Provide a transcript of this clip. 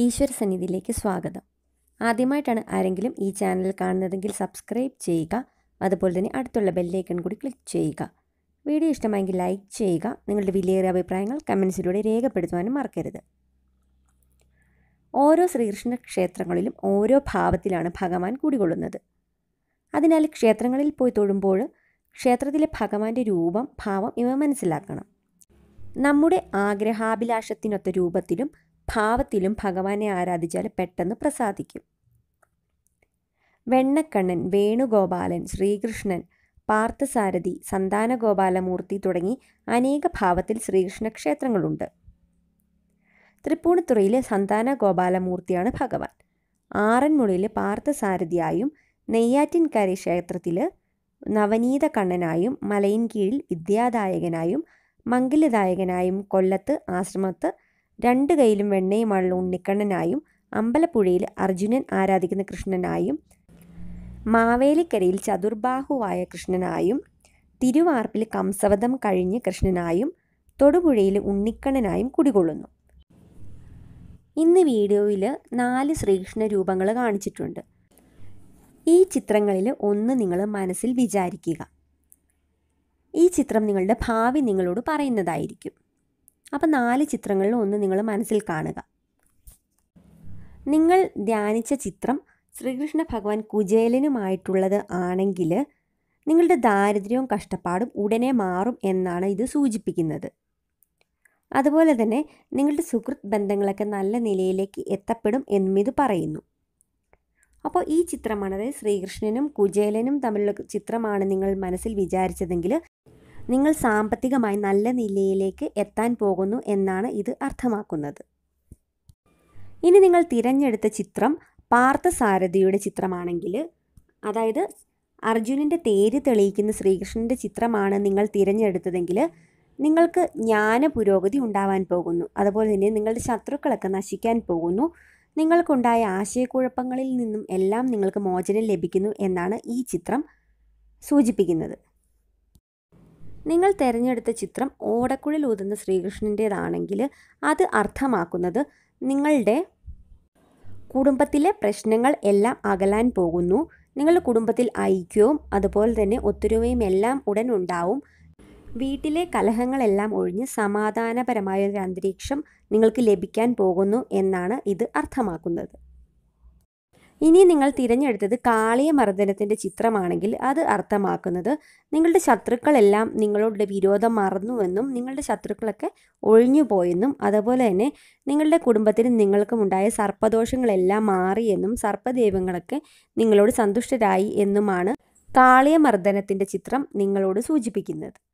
ഈശ്വര സന്നിധിയിലേക്ക് സ്വാഗതം ആദ്യമായിട്ടാണ് ആരെങ്കിലും ഈ ചാനൽ കാണുന്നതെങ്കിൽ സബ്സ്ക്രൈബ് ചെയ്യുക അതുപോലെ തന്നെ അടുത്തുള്ള ബെല്ലൈക്കൺ കൂടി ക്ലിക്ക് ചെയ്യുക വീഡിയോ ഇഷ്ടമായെങ്കിൽ ലൈക്ക് ചെയ്യുക നിങ്ങളുടെ വിലയേറിയ അഭിപ്രായങ്ങൾ കമൻസിലൂടെ രേഖപ്പെടുത്തുവാനും മറക്കരുത് ഓരോ ശ്രീകൃഷ്ണ ക്ഷേത്രങ്ങളിലും ഓരോ ഭാവത്തിലാണ് ഭഗവാൻ കുടികൊള്ളുന്നത് അതിനാൽ ക്ഷേത്രങ്ങളിൽ പോയി തൊഴുമ്പോൾ ക്ഷേത്രത്തിലെ ഭഗവാന്റെ രൂപം ഭാവം ഇവ മനസ്സിലാക്കണം നമ്മുടെ ആഗ്രഹാഭിലാഷത്തിനൊത്ത രൂപത്തിലും ഭാവത്തിലും ഭഗവാനെ ആരാധിച്ചാൽ പെട്ടെന്ന് പ്രസാദിക്കും വെണ്ണക്കണ്ണൻ വേണുഗോപാലൻ ശ്രീകൃഷ്ണൻ പാർത്ഥസാരഥി സന്താനഗോപാലമൂർത്തി തുടങ്ങി അനേക ഭാവത്തിൽ ശ്രീകൃഷ്ണ ക്ഷേത്രങ്ങളുണ്ട് തൃപ്പൂണിത്തുറയിലെ സന്താനഗോപാലമൂർത്തിയാണ് ഭഗവാൻ ആറന്മുളയിലെ പാർത്ഥസാരഥിയായും നെയ്യാറ്റിൻകര ക്ഷേത്രത്തിൽ നവനീത കണ്ണനായും മലയിൻകീഴിൽ വിദ്യാദായകനായും മംഗല്യദായകനായും കൊല്ലത്ത് ആശ്രമത്ത് രണ്ട് കൈയിലും വെണ്ണയുമുള്ള ഉണ്ണിക്കണ്ണനായും അമ്പലപ്പുഴയിൽ അർജുനൻ ആരാധിക്കുന്ന കൃഷ്ണനായും മാവേലിക്കരയിൽ ചതുർബാഹുവായ കൃഷ്ണനായും തിരുവാർപ്പിൽ കംസവധം കഴിഞ്ഞ് കൃഷ്ണനായും തൊടുപുഴയിൽ ഉണ്ണിക്കണ്ണനായും കുടികൊള്ളുന്നു ഇന്ന് വീഡിയോയിൽ നാല് ശ്രീകൃഷ്ണ രൂപങ്ങൾ കാണിച്ചിട്ടുണ്ട് ഈ ചിത്രങ്ങളിൽ ഒന്ന് നിങ്ങൾ മനസ്സിൽ വിചാരിക്കുക ഈ ചിത്രം നിങ്ങളുടെ ഭാവി നിങ്ങളോട് പറയുന്നതായിരിക്കും അപ്പം നാല് ചിത്രങ്ങളിൽ ഒന്ന് നിങ്ങൾ മനസ്സിൽ കാണുക നിങ്ങൾ ധ്യാനിച്ച ചിത്രം ശ്രീകൃഷ്ണ ഭഗവാൻ കുചേലനുമായിട്ടുള്ളത് ആണെങ്കിൽ നിങ്ങളുടെ ദാരിദ്ര്യവും കഷ്ടപ്പാടും ഉടനെ മാറും എന്നാണ് ഇത് സൂചിപ്പിക്കുന്നത് അതുപോലെ തന്നെ നിങ്ങളുടെ സുഹൃത്ത് ബന്ധങ്ങളൊക്കെ നല്ല നിലയിലേക്ക് എത്തപ്പെടും എന്നും ഇത് പറയുന്നു അപ്പോൾ ഈ ചിത്രമാണ് അതായത് ശ്രീകൃഷ്ണനും കുചേലനും തമ്മിലുള്ള ചിത്രമാണ് നിങ്ങൾ മനസ്സിൽ വിചാരിച്ചതെങ്കിൽ നിങ്ങൾ സാമ്പത്തികമായി നല്ല നിലയിലേക്ക് എത്താൻ പോകുന്നു എന്നാണ് ഇത് അർത്ഥമാക്കുന്നത് ഇനി നിങ്ങൾ തിരഞ്ഞെടുത്ത ചിത്രം പാർത്ഥസാരഥിയുടെ ചിത്രമാണെങ്കിൽ അതായത് അർജുനൻ്റെ തേര് തെളിയിക്കുന്ന ശ്രീകൃഷ്ണൻ്റെ ചിത്രമാണ് നിങ്ങൾ തിരഞ്ഞെടുത്തതെങ്കിൽ നിങ്ങൾക്ക് ജ്ഞാന പുരോഗതി ഉണ്ടാവാൻ പോകുന്നു അതുപോലെ തന്നെ നിങ്ങളുടെ ശത്രുക്കളൊക്കെ നശിക്കാൻ പോകുന്നു നിങ്ങൾക്കുണ്ടായ ആശയക്കുഴപ്പങ്ങളിൽ നിന്നും എല്ലാം നിങ്ങൾക്ക് മോചനം ലഭിക്കുന്നു എന്നാണ് ഈ ചിത്രം സൂചിപ്പിക്കുന്നത് നിങ്ങൾ തിരഞ്ഞെടുത്ത ചിത്രം ഓടക്കുഴൽ ഊതുന്ന ശ്രീകൃഷ്ണൻ്റേതാണെങ്കിൽ അത് അർത്ഥമാക്കുന്നത് നിങ്ങളുടെ കുടുംബത്തിലെ പ്രശ്നങ്ങൾ എല്ലാം അകലാൻ പോകുന്നു നിങ്ങളുടെ കുടുംബത്തിൽ ഐക്യവും അതുപോലെ തന്നെ ഒത്തൊരുമയും എല്ലാം ഉടൻ ഉണ്ടാവും വീട്ടിലെ കലഹങ്ങളെല്ലാം ഒഴിഞ്ഞ് സമാധാനപരമായ ഒരു അന്തരീക്ഷം നിങ്ങൾക്ക് ലഭിക്കാൻ പോകുന്നു എന്നാണ് ഇത് അർത്ഥമാക്കുന്നത് ഇനി നിങ്ങൾ തിരഞ്ഞെടുത്തത് കാളിയ മർദ്ദനത്തിൻ്റെ ചിത്രമാണെങ്കിൽ അത് അർത്ഥമാക്കുന്നത് നിങ്ങളുടെ ശത്രുക്കളെല്ലാം നിങ്ങളുടെ വിരോധം മറന്നുവെന്നും നിങ്ങളുടെ ശത്രുക്കളൊക്കെ ഒഴിഞ്ഞു പോയെന്നും അതുപോലെ തന്നെ നിങ്ങളുടെ കുടുംബത്തിന് നിങ്ങൾക്കും ഉണ്ടായ സർപ്പദോഷങ്ങളെല്ലാം മാറിയെന്നും സർപ്പദൈവങ്ങളൊക്കെ നിങ്ങളോട് സന്തുഷ്ടരായി എന്നുമാണ് കാളിയ മർദ്ദനത്തിൻ്റെ ചിത്രം നിങ്ങളോട് സൂചിപ്പിക്കുന്നത്